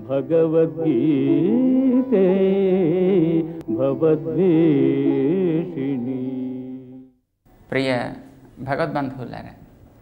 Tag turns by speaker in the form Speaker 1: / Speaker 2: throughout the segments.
Speaker 1: భగవద్గీతే భవద్వేషిణి
Speaker 2: ప్రియ భగవద్బంధువులారా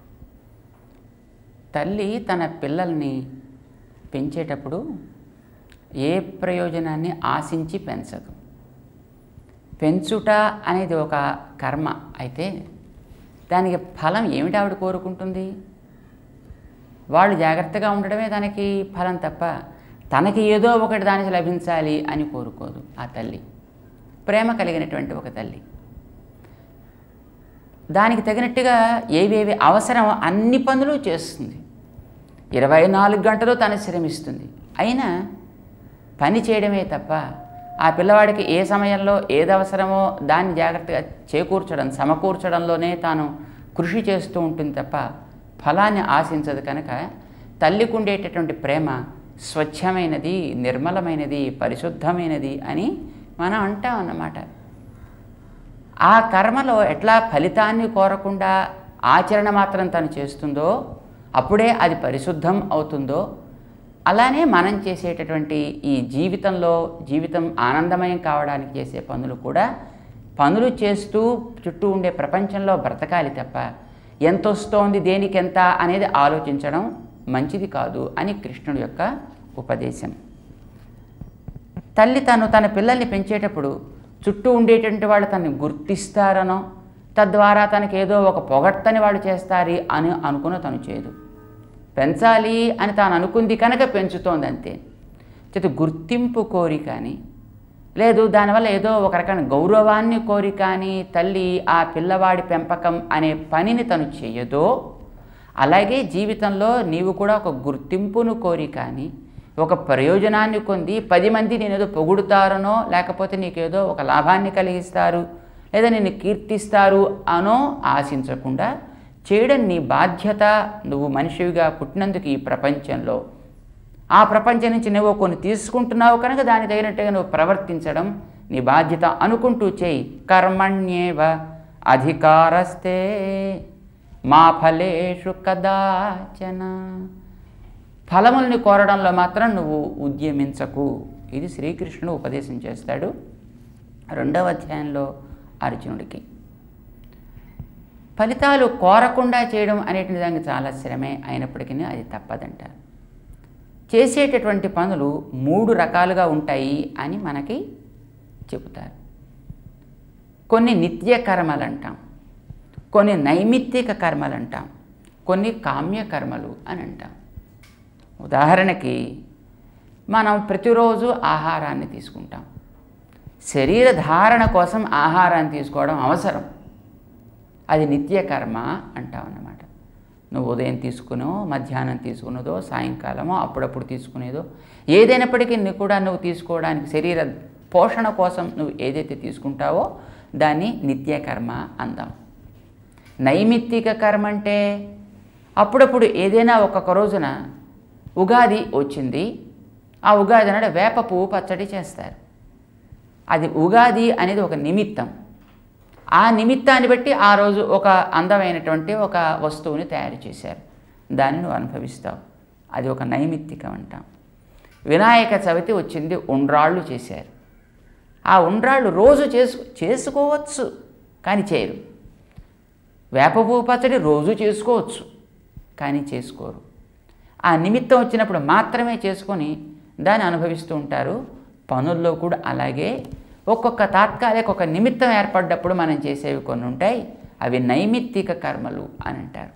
Speaker 2: తల్లి తన పిల్లల్ని పెంచేటప్పుడు ఏ ప్రయోజనాన్ని ఆశించి పెంచదు పెంచుట అనేది ఒక కర్మ అయితే దానికి ఫలం ఏమిటి ఆవిడ కోరుకుంటుంది వాళ్ళు జాగ్రత్తగా ఉండడమే దానికి ఫలం తప్ప తనకి ఏదో ఒకటి దానికి లభించాలి అని కోరుకోదు ఆ తల్లి ప్రేమ కలిగినటువంటి ఒక తల్లి దానికి తగినట్టుగా ఏవేవి అవసరం అన్ని పనులు చేస్తుంది ఇరవై నాలుగు గంటలు తను శ్రమిస్తుంది అయినా పని చేయడమే తప్ప ఆ పిల్లవాడికి ఏ సమయంలో ఏది అవసరమో దాన్ని జాగ్రత్తగా చేకూర్చడం సమకూర్చడంలోనే తాను కృషి చేస్తూ ఉంటుంది తప్ప ఫలాన్ని ఆశించదు కనుక తల్లికి ఉండేటటువంటి ప్రేమ స్వచ్ఛమైనది నిర్మలమైనది పరిశుద్ధమైనది అని మనం అంటాం అన్నమాట ఆ కర్మలో ఎట్లా ఫలితాన్ని కోరకుండా ఆచరణ మాత్రం తను చేస్తుందో అప్పుడే అది పరిశుద్ధం అవుతుందో అలానే మనం చేసేటటువంటి ఈ జీవితంలో జీవితం ఆనందమయం కావడానికి చేసే పనులు కూడా పనులు చేస్తూ చుట్టూ ఉండే ప్రపంచంలో బ్రతకాలి తప్ప ఎంత వస్తోంది దేనికి ఎంత అనేది ఆలోచించడం మంచిది కాదు అని కృష్ణుడి యొక్క ఉపదేశం తల్లి తను తన పిల్లల్ని పెంచేటప్పుడు చుట్టూ ఉండేటువంటి వాళ్ళు తనని గుర్తిస్తారనో తద్వారా తనకి ఏదో ఒక పొగట్టని వాళ్ళు చేస్తారు అని అనుకున్న తను చేయదు పెంచాలి అని తాను అనుకుంది కనుక పెంచుతోంది అంతే చేత గుర్తింపు కోరి కానీ లేదు దానివల్ల ఏదో ఒక రకమైన గౌరవాన్ని కోరి కానీ తల్లి ఆ పిల్లవాడి పెంపకం అనే పనిని తను చెయ్యదో అలాగే జీవితంలో నీవు కూడా ఒక గుర్తింపును కోరి కానీ ఒక ప్రయోజనాన్ని పొంది పది మంది నేనేదో పొగుడుతారనో లేకపోతే నీకేదో ఒక లాభాన్ని కలిగిస్తారు లేదా నిన్ను కీర్తిస్తారు అనో ఆశించకుండా చేయడం నీ బాధ్యత నువ్వు మనిషివిగా పుట్టినందుకు ఈ ప్రపంచంలో ఆ ప్రపంచం నుంచి నువ్వు కొన్ని తీసుకుంటున్నావు కనుక దాని తగినట్టుగా నువ్వు ప్రవర్తించడం నీ బాధ్యత అనుకుంటూ చేయి కర్మణ్యేవ అధికారస్తే మా ఫలేషు కదాచన ఫలముల్ని కోరడంలో మాత్రం నువ్వు ఉద్యమించకు ఇది శ్రీకృష్ణుడు ఉపదేశం చేస్తాడు రెండవ అధ్యాయంలో అర్జునుడికి ఫలితాలు కోరకుండా చేయడం అనేటువంటి దానికి చాలా శ్రమే అయినప్పటికీ అది తప్పదంటారు చేసేటటువంటి పనులు మూడు రకాలుగా ఉంటాయి అని మనకి చెబుతారు కొన్ని నిత్య కర్మలు అంటాం కొన్ని నైమిత్తిక కర్మలు అంటాం కొన్ని కామ్య కర్మలు అని అంటాం ఉదాహరణకి మనం ప్రతిరోజు ఆహారాన్ని తీసుకుంటాం శరీర ధారణ కోసం ఆహారాన్ని తీసుకోవడం అవసరం అది నిత్య కర్మ అంటాం అన్నమాట నువ్వు ఉదయం తీసుకునో మధ్యాహ్నం తీసుకున్నదో సాయంకాలమో అప్పుడప్పుడు తీసుకునేదో ఏదైనప్పటికీ నువ్వు కూడా నువ్వు తీసుకోవడానికి శరీర పోషణ కోసం నువ్వు ఏదైతే తీసుకుంటావో దాన్ని నిత్య కర్మ అందాం నైమిత్తిక కర్మ అంటే అప్పుడప్పుడు ఏదైనా ఒక్కొక్క రోజున ఉగాది వచ్చింది ఆ ఉగాది నాడు వేప పువ్వు పచ్చడి చేస్తారు అది ఉగాది అనేది ఒక నిమిత్తం ఆ నిమిత్తాన్ని బట్టి ఆ రోజు ఒక అందమైనటువంటి ఒక వస్తువుని తయారు చేశారు దాన్ని నువ్వు అనుభవిస్తావు అది ఒక నైమిత్తికం అంటాం వినాయక చవితి వచ్చింది ఉండ్రాళ్ళు చేశారు ఆ ఉండ్రాళ్ళు రోజు చేసు చేసుకోవచ్చు కానీ చేయరు వేప పువ్వు పచ్చడి రోజు చేసుకోవచ్చు కానీ చేసుకోరు ఆ నిమిత్తం వచ్చినప్పుడు మాత్రమే చేసుకొని దాన్ని అనుభవిస్తూ ఉంటారు పనుల్లో కూడా అలాగే ఒక్కొక్క తాత్కాలిక ఒక నిమిత్తం ఏర్పడ్డప్పుడు మనం చేసేవి కొన్ని ఉంటాయి అవి నైమిత్తిక కర్మలు అని అంటారు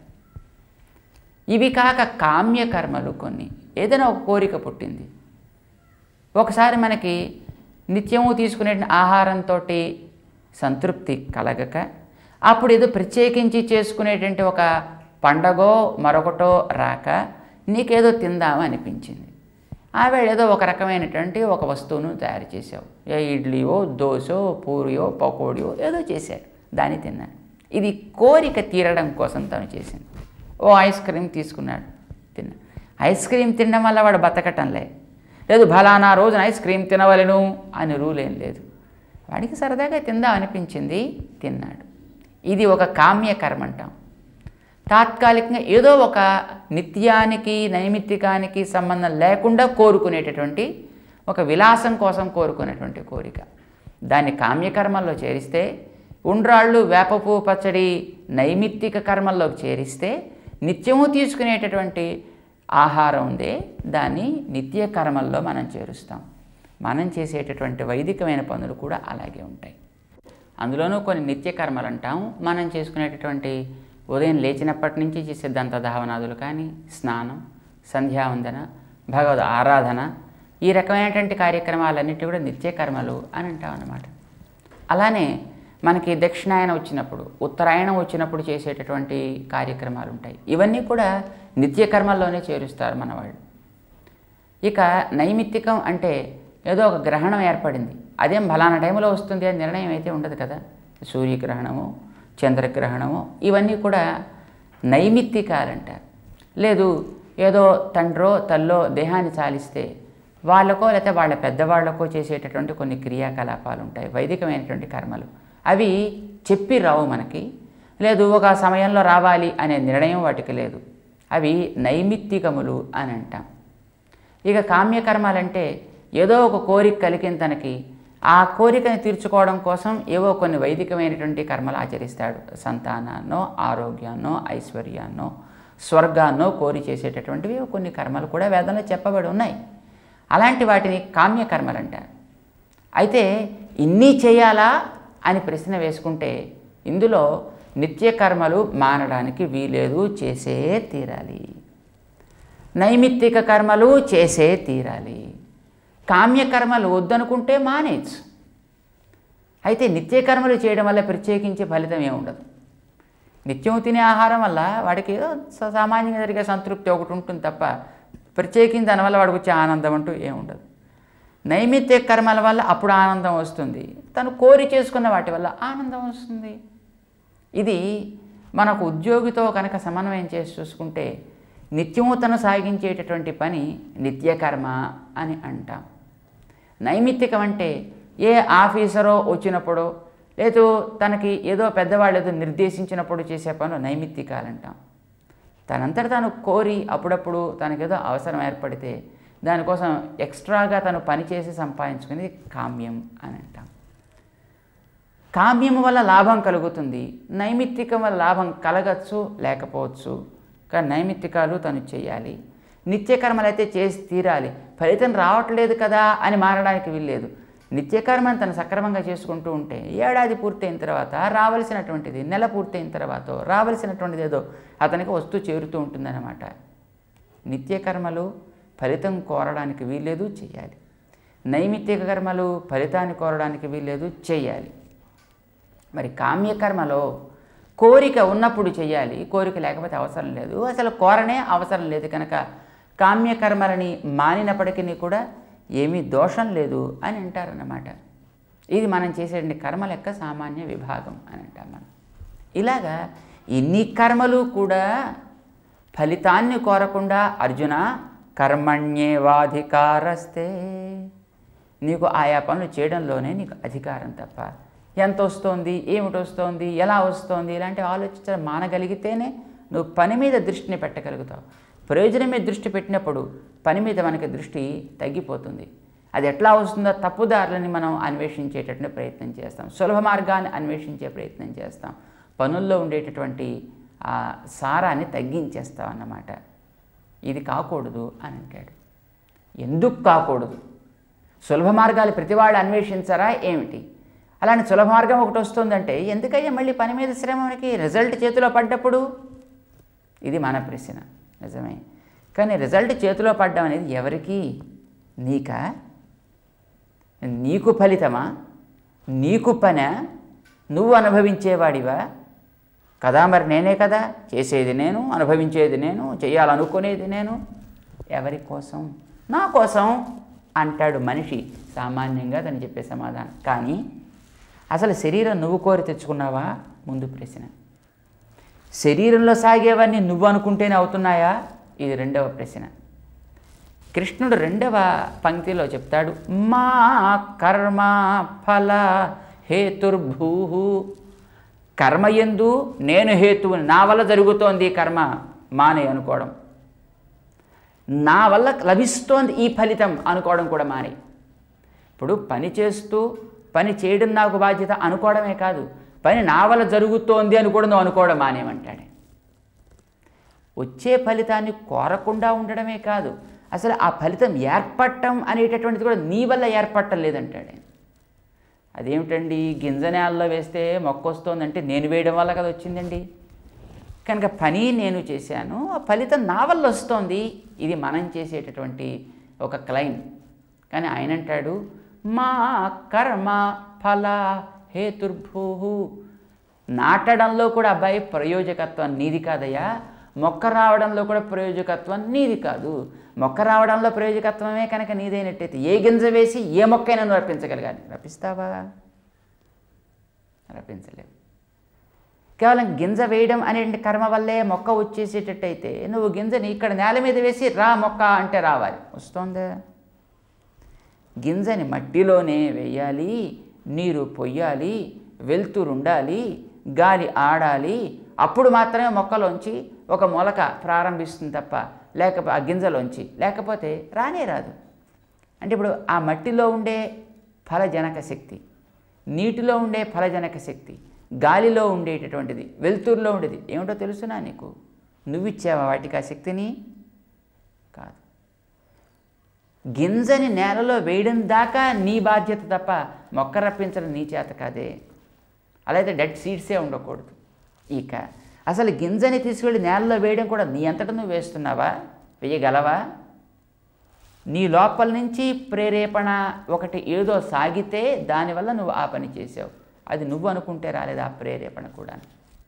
Speaker 2: ఇవి కాక కామ్య కర్మలు కొన్ని ఏదైనా ఒక కోరిక పుట్టింది ఒకసారి మనకి నిత్యము తీసుకునే ఆహారంతో సంతృప్తి కలగక అప్పుడు ఏదో ప్రత్యేకించి చేసుకునేటువంటి ఒక పండగో మరొకటో రాక నీకేదో తిందామని అనిపించింది ఆవిడ ఏదో ఒక రకమైనటువంటి ఒక వస్తువును తయారు చేసావు ఏ ఇడ్లీయో దోశో పూరియో పకోడియో ఏదో చేశారు దాన్ని తిన్నాను ఇది కోరిక తీరడం కోసం తను చేసింది ఓ ఐస్ క్రీమ్ తీసుకున్నాడు తిన్నా ఐస్ క్రీమ్ తినడం వల్ల వాడు బతకటంలే లేదు ఫలానా రోజున ఐస్ క్రీమ్ తినవలను అని రూల్ ఏం లేదు వాడికి సరదాగా తిందాం అనిపించింది తిన్నాడు ఇది ఒక కామ్య కర్మ అంటాం తాత్కాలికంగా ఏదో ఒక నిత్యానికి నైమిత్తికానికి సంబంధం లేకుండా కోరుకునేటటువంటి ఒక విలాసం కోసం కోరుకునేటువంటి కోరిక దాన్ని కామ్యకర్మల్లో చేరిస్తే ఉండ్రాళ్ళు వేపపు పచ్చడి నైమిత్తిక కర్మల్లోకి చేరిస్తే నిత్యము తీసుకునేటటువంటి ఆహారం ఉందే దాన్ని నిత్య కర్మల్లో మనం చేరుస్తాం మనం చేసేటటువంటి వైదికమైన పనులు కూడా అలాగే ఉంటాయి అందులోనూ కొన్ని నిత్య కర్మలు అంటాం మనం చేసుకునేటటువంటి ఉదయం లేచినప్పటి నుంచి చేసే దంత ధావనాదులు కానీ స్నానం సంధ్యావందన భగవద్ ఆరాధన ఈ రకమైనటువంటి కార్యక్రమాలన్నిటి కూడా నిత్య కర్మలు అని అంటాం అన్నమాట అలానే మనకి దక్షిణాయనం వచ్చినప్పుడు ఉత్తరాయణం వచ్చినప్పుడు చేసేటటువంటి కార్యక్రమాలు ఉంటాయి ఇవన్నీ కూడా నిత్య కర్మల్లోనే చేరుస్తారు మన వాళ్ళు ఇక నైమిత్తికం అంటే ఏదో ఒక గ్రహణం ఏర్పడింది అదేం ఫలానా టైంలో వస్తుంది అని నిర్ణయం అయితే ఉండదు కదా సూర్యగ్రహణము చంద్రగ్రహణము ఇవన్నీ కూడా నైమిత్తికాలంటారు లేదు ఏదో తండ్రో తల్లో దేహాన్ని చాలిస్తే వాళ్ళకో లేకపోతే వాళ్ళ పెద్దవాళ్ళకో చేసేటటువంటి కొన్ని క్రియాకలాపాలు ఉంటాయి వైదికమైనటువంటి కర్మలు అవి చెప్పి రావు మనకి లేదు ఒక సమయంలో రావాలి అనే నిర్ణయం వాటికి లేదు అవి నైమిత్తికములు అని అంటాం ఇక కామ్యకర్మాలంటే ఏదో ఒక కోరిక కలిగిన తనకి ఆ కోరికని తీర్చుకోవడం కోసం ఏవో కొన్ని వైదికమైనటువంటి కర్మలు ఆచరిస్తాడు సంతానాన్నో ఆరోగ్యాన్నో ఐశ్వర్యాన్నో స్వర్గాన్నో కోరి చేసేటటువంటివి కొన్ని కర్మలు కూడా వేదంలో చెప్పబడి ఉన్నాయి అలాంటి వాటిని కామ్యకర్మలు అంటారు అయితే ఇన్ని చేయాలా అని ప్రశ్న వేసుకుంటే ఇందులో నిత్య కర్మలు మానడానికి వీలేదు చేసే తీరాలి నైమిత్తిక కర్మలు చేసే తీరాలి కామ్యకర్మలు వద్దనుకుంటే మానేచ్చు అయితే నిత్యకర్మలు చేయడం వల్ల ప్రత్యేకించి ఫలితం ఏమి ఉండదు నిత్యం తినే ఆహారం వల్ల వాడికి ఏదో స- సామాన్యంగా జరిగే సంతృప్తి ఒకటి ఉంటుంది తప్ప ప్రత్యేకించి దానివల్ల వాడికి వచ్చే ఆనందం అంటూ ఏమి ఉండదు నైమిత్య కర్మల వల్ల అప్పుడు ఆనందం వస్తుంది తను కోరి చేసుకున్న వాటి వల్ల ఆనందం వస్తుంది ఇది మనకు ఉద్యోగితో కనుక సమన్వయం చేసి చూసుకుంటే నిత్యము తను సాగించేటటువంటి పని నిత్యకర్మ అని అంటాం నైమిత్తికం అంటే ఏ ఆఫీసరో వచ్చినప్పుడు లేదు తనకి ఏదో పెద్దవాళ్ళు ఏదో నిర్దేశించినప్పుడు చేసే పనులు నైమిత్తికాలంటాం తనంతట తాను కోరి అప్పుడప్పుడు తనకేదో అవసరం ఏర్పడితే దానికోసం ఎక్స్ట్రాగా తను పనిచేసి సంపాదించుకునేది కామ్యం అని అంటాం కామ్యం వల్ల లాభం కలుగుతుంది నైమిత్తికం వల్ల లాభం కలగచ్చు లేకపోవచ్చు కానీ నైమిత్తికాలు తను చేయాలి నిత్యకర్మలు అయితే చేసి తీరాలి ఫలితం రావట్లేదు కదా అని మారడానికి వీల్లేదు నిత్యకర్మను తను సక్రమంగా చేసుకుంటూ ఉంటే ఏడాది పూర్తయిన తర్వాత రావలసినటువంటిది నెల పూర్తయిన తర్వాత రావలసినటువంటిది ఏదో అతనికి వస్తూ చేరుతూ ఉంటుందన్నమాట నిత్యకర్మలు ఫలితం కోరడానికి వీల్లేదు చేయాలి నైమిత్తిక కర్మలు ఫలితాన్ని కోరడానికి వీల్లేదు చేయాలి మరి కామ్యకర్మలో కోరిక ఉన్నప్పుడు చేయాలి కోరిక లేకపోతే అవసరం లేదు అసలు కోరనే అవసరం లేదు కనుక కామ్యకర్మలని మానినప్పటికీ కూడా ఏమీ దోషం లేదు అని అంటారన్నమాట ఇది మనం చేసేటువంటి కర్మల యొక్క సామాన్య విభాగం అని అంటాం మనం ఇలాగా ఇన్ని కర్మలు కూడా ఫలితాన్ని కోరకుండా అర్జున కర్మణ్యేవాధికారస్తే నీకు ఆయా పనులు చేయడంలోనే నీకు అధికారం తప్ప ఎంత వస్తోంది ఏమిటి వస్తోంది ఎలా వస్తోంది ఇలాంటి ఆలోచించడం మానగలిగితేనే నువ్వు పని మీద దృష్టిని పెట్టగలుగుతావు ప్రయోజనం మీద దృష్టి పెట్టినప్పుడు పని మీద మనకి దృష్టి తగ్గిపోతుంది అది ఎట్లా వస్తుందో తప్పుదారులని మనం అన్వేషించేటటువంటి ప్రయత్నం చేస్తాం సులభ మార్గాన్ని అన్వేషించే ప్రయత్నం చేస్తాం పనుల్లో ఉండేటటువంటి ఆ సారాన్ని తగ్గించేస్తాం అన్నమాట ఇది కాకూడదు అని అంటాడు ఎందుకు కాకూడదు సులభ మార్గాలు ప్రతివాళ్ళు అన్వేషించరా ఏమిటి అలాంటి సులభ మార్గం ఒకటి వస్తుందంటే ఎందుకయ్యా మళ్ళీ పని మీద శ్రమ మనకి రిజల్ట్ చేతిలో పడ్డప్పుడు ఇది మన ప్రశ్న నిజమే కానీ రిజల్ట్ చేతిలో పడ్డం అనేది ఎవరికి నీకా నీకు ఫలితమా నీకు పనా నువ్వు అనుభవించేవాడివా కదా మరి నేనే కదా చేసేది నేను అనుభవించేది నేను చేయాలనుకునేది నేను ఎవరి కోసం నా కోసం అంటాడు మనిషి సామాన్యంగా తను చెప్పే సమాధానం కానీ అసలు శరీరం నువ్వు కోరి తెచ్చుకున్నావా ముందు ప్రశ్న శరీరంలో సాగేవన్నీ నువ్వు అనుకుంటేనే అవుతున్నాయా ఇది రెండవ ప్రశ్న కృష్ణుడు రెండవ పంక్తిలో చెప్తాడు మా కర్మ ఫల హేతుర్భూ కర్మయందు నేను హేతువు నా వల్ల జరుగుతోంది ఈ కర్మ మానే అనుకోవడం నా వల్ల లభిస్తోంది ఈ ఫలితం అనుకోవడం కూడా మానే ఇప్పుడు పని చేస్తూ పని చేయడం నాకు బాధ్యత అనుకోవడమే కాదు పని నా వల్ల జరుగుతోంది అని కూడా నువ్వు అనుకోవడం మానేమంటాడే వచ్చే ఫలితాన్ని కోరకుండా ఉండడమే కాదు అసలు ఆ ఫలితం ఏర్పడటం అనేటటువంటిది కూడా నీ వల్ల ఏర్పడటం లేదంటాడు ఆయన. అదేమిటండి గింజ నేలలో వేస్తే మొక్క వస్తుందంటే నేను వేయడం వల్ల కదా వచ్చిందండి కనుక పని నేను చేశాను ఆ ఫలితం నా వల్ల వస్తోంది ఇది మనం చేసేటటువంటి ఒక క్లైమ్ కానీ ఆయన అంటాడు మా కర్మ ఫల హేతుర్భూ నాటడంలో కూడా అబ్బాయి ప్రయోజకత్వం నీది కాదయ్యా మొక్క రావడంలో కూడా ప్రయోజకత్వం నీది కాదు మొక్క రావడంలో ప్రయోజకత్వమే కనుక నీదైనట్టయితే ఏ గింజ వేసి ఏ మొక్కైనా నువ్వు రప్పించగలగాలి రప్పిస్తావా రప్పించలేవు కేవలం గింజ వేయడం అనే కర్మ వల్లే మొక్క వచ్చేసేటట్టయితే నువ్వు గింజని ఇక్కడ నేల మీద వేసి రా మొక్క అంటే రావాలి వస్తుందా గింజని మట్టిలోనే వేయాలి నీరు పొయ్యాలి వెలుతురు ఉండాలి గాలి ఆడాలి అప్పుడు మాత్రమే మొక్కలోంచి ఒక మొలక ప్రారంభిస్తుంది తప్ప లేకపోతే ఆ గింజలోంచి లేకపోతే రానే రాదు అంటే ఇప్పుడు ఆ మట్టిలో ఉండే ఫలజనక శక్తి నీటిలో ఉండే ఫలజనక శక్తి గాలిలో ఉండేటటువంటిది వెలుతురులో ఉండేది ఏమిటో తెలుసునా నీకు నువ్విచ్చావా వాటికి ఆ శక్తిని కాదు గింజని నేలలో వేయడం దాకా నీ బాధ్యత తప్ప మొక్క రప్పించడం నీ చేత కాదే అలా అయితే డెడ్ సీడ్సే ఉండకూడదు ఇక అసలు గింజని తీసుకెళ్ళి నేలలో వేయడం కూడా నీ అంతటా నువ్వు వేస్తున్నావా వేయగలవా నీ లోపల నుంచి ప్రేరేపణ ఒకటి ఏదో సాగితే దానివల్ల నువ్వు ఆ పని చేసావు అది నువ్వు అనుకుంటే రాలేదు ఆ ప్రేరేపణ కూడా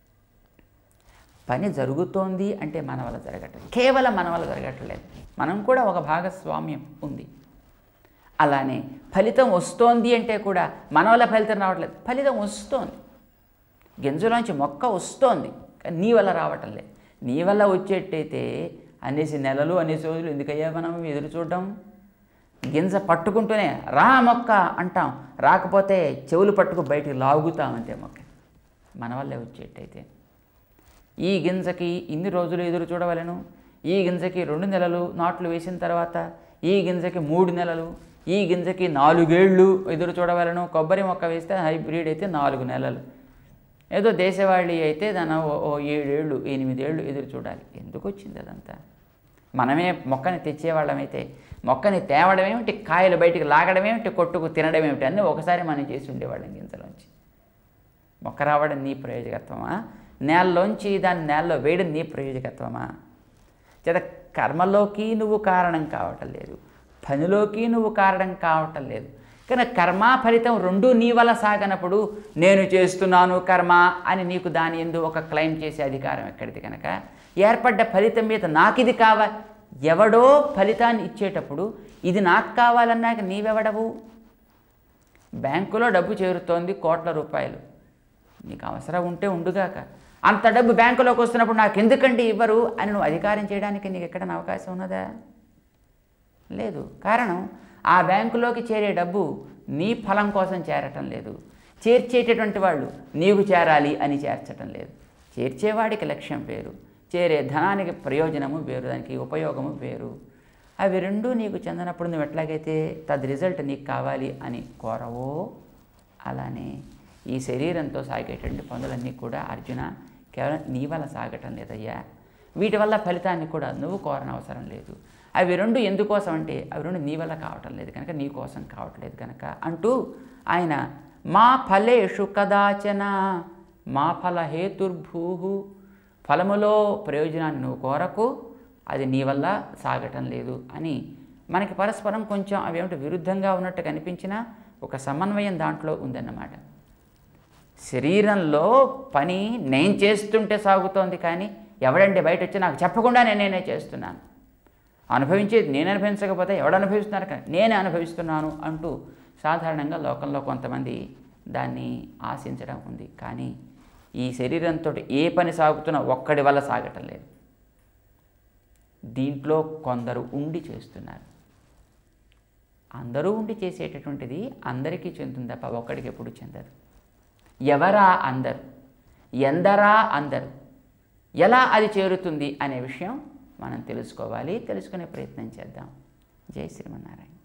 Speaker 2: పని జరుగుతోంది అంటే మన వల్ల జరగటం కేవలం మన వల్ల జరగట్లేదు మనం కూడా ఒక భాగస్వామ్యం ఉంది అలానే ఫలితం వస్తోంది అంటే కూడా మన వల్ల ఫలితం రావట్లేదు ఫలితం వస్తోంది గింజలోంచి మొక్క వస్తోంది కానీ నీ వల్ల రావటం లేదు నీ వల్ల వచ్చేటైతే అనేసి నెలలు అనేసి రోజులు ఎందుకయ్యా మనం ఎదురు చూడడం గింజ పట్టుకుంటూనే రా మొక్క అంటాం రాకపోతే చెవులు పట్టుకు బయటికి లాగుతాం అంతే మొక్క మన వల్లే వచ్చేటైతే ఈ గింజకి ఇన్ని రోజులు ఎదురు చూడవలను ఈ గింజకి రెండు నెలలు నాట్లు వేసిన తర్వాత ఈ గింజకి మూడు నెలలు ఈ గింజకి నాలుగేళ్ళు ఎదురు చూడవలను కొబ్బరి మొక్క వేస్తే హైబ్రిడ్ అయితే నాలుగు నెలలు ఏదో దేశవాళీ అయితే దాని ఓ- ఓ ఏడేళ్ళు ఎనిమిదేళ్ళు ఎదురు చూడాలి ఎందుకు వచ్చింది అదంతా మనమే మొక్కని తెచ్చేవాళ్ళమైతే మొక్కని తేవడం ఏమిటి కాయలు బయటికి లాగడం ఏమిటి కొట్టుకు తినడం ఏమిటి అన్నీ ఒకసారి మనం చేసి ఉండేవాళ్ళం గింజలోంచి మొక్క రావడం నీ ప్రయోజకత్వమా నేలలోంచి దాన్ని నేలలో వేయడం నీ ప్రయోజకత్వమా చేత కర్మలోకి నువ్వు కారణం కావటం లేదు పనిలోకి నువ్వు కారణం కావటం లేదు కానీ కర్మ ఫలితం రెండూ నీ వల్ల సాగనప్పుడు నేను చేస్తున్నాను కర్మ అని నీకు దాని ఎందు ఒక క్లెయిమ్ చేసే అధికారం ఎక్కడిది కనుక ఏర్పడ్డ ఫలితం మీద నాకు ఇది కావాలి ఎవడో ఫలితాన్ని ఇచ్చేటప్పుడు ఇది నాకు కావాలన్నాక నీవెవడవు బ్యాంకులో డబ్బు చేరుతోంది కోట్ల రూపాయలు నీకు అవసరం ఉంటే ఉండుగాక అంత డబ్బు బ్యాంకులోకి వస్తున్నప్పుడు నాకు ఎందుకండి ఇవ్వరు అని నువ్వు అధికారం చేయడానికి నీకు ఎక్కడైనా అవకాశం ఉన్నదా లేదు కారణం ఆ బ్యాంకులోకి చేరే డబ్బు నీ ఫలం కోసం చేరటం లేదు చేర్చేటటువంటి వాళ్ళు నీకు చేరాలి అని చేర్చటం లేదు చేర్చేవాడికి లక్ష్యం వేరు చేరే ధనానికి ప్రయోజనము వేరు దానికి ఉపయోగము వేరు అవి రెండూ నీకు చెందినప్పుడు నువ్వు ఎట్లాగైతే తద్ రిజల్ట్ నీకు కావాలి అని కోరవో అలానే ఈ శరీరంతో సాగేటువంటి పనులన్నీ కూడా అర్జున కేవలం నీ వల్ల సాగటం లేదయ్యా వీటి వల్ల ఫలితాన్ని కూడా నువ్వు కోరనవసరం లేదు అవి రెండు ఎందుకోసం అంటే అవి రెండు నీ వల్ల కావటం లేదు కనుక నీ కోసం కావట్లేదు కనుక అంటూ ఆయన మా ఫలేషు కదాచన మా ఫల హేతుర్భూ ఫలములో ప్రయోజనాన్ని నువ్వు కోరకు అది నీ వల్ల సాగటం లేదు అని మనకి పరస్పరం కొంచెం అవేమిటి విరుద్ధంగా ఉన్నట్టు కనిపించినా ఒక సమన్వయం దాంట్లో ఉందన్నమాట శరీరంలో పని నేను చేస్తుంటే సాగుతోంది కానీ ఎవడండి బయట వచ్చి నాకు చెప్పకుండా నేను నేనే చేస్తున్నాను అనుభవించేది నేను అనుభవించకపోతే ఎవడు అనుభవిస్తున్నారు కానీ నేనే అనుభవిస్తున్నాను అంటూ సాధారణంగా లోకంలో కొంతమంది దాన్ని ఆశించడం ఉంది కానీ ఈ శరీరంతో ఏ పని సాగుతున్నా ఒక్కడి వల్ల సాగటం లేదు దీంట్లో కొందరు ఉండి చేస్తున్నారు అందరూ ఉండి చేసేటటువంటిది అందరికీ చెందుతుంది తప్ప ఒక్కడికి ఎప్పుడు చెందదు ఎవరా అందరు ఎందరా అందరు ఎలా అది చేరుతుంది అనే విషయం మనం తెలుసుకోవాలి తెలుసుకునే ప్రయత్నం చేద్దాం జై శ్రీమన్నారాయణ